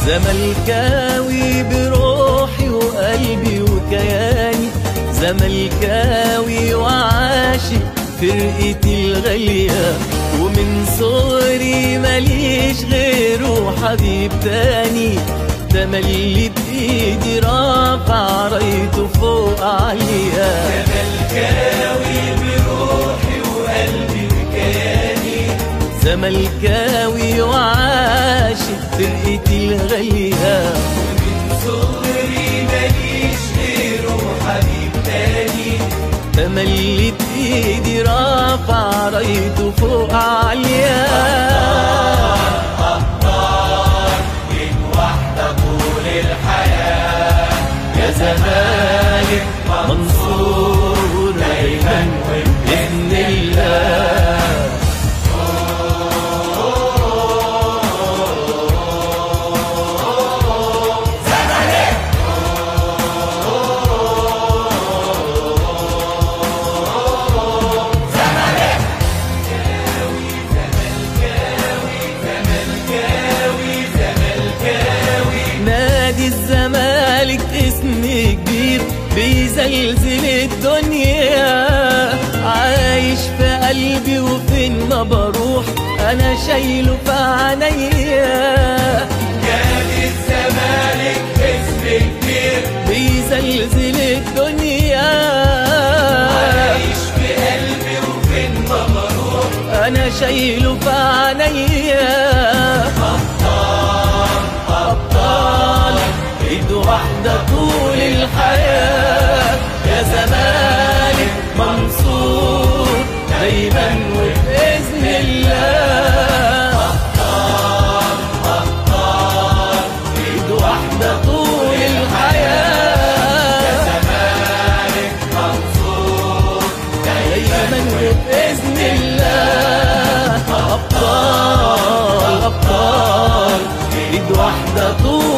زملكاوي بروحي وقلبي وكياني زملكاوي وعاشق فرقتي الغالية ومن صغري ماليش غيره حبيب تاني تملي بإيدي رافع رايته فوق عالية زملكاوي بروحي وقلبي وكياني زملكاوي وعاشق فرقتي الغالية من صغري ماليش غيره حبيب تاني تملي بإيدي رافع رايته فوق عالية من واحدة طول الحياة يا زمالك منصور دايما بإذن الله نادي الزمالك اسم كبير بيزلزل الدنيا عايش في قلبي وفين ما بروح انا شايله في عينيا نادي الزمالك اسم كبير بيزلزل الدنيا عايش في قلبي وفين ما بروح انا شايله في عينيا ابطال ايد واحده طول الحياه يا زمالك منصور دايما وباذن الله ايد واحده طول الحياه زمالك منصور دايما وبإذن الله أبطال أبطال إيد واحدة طول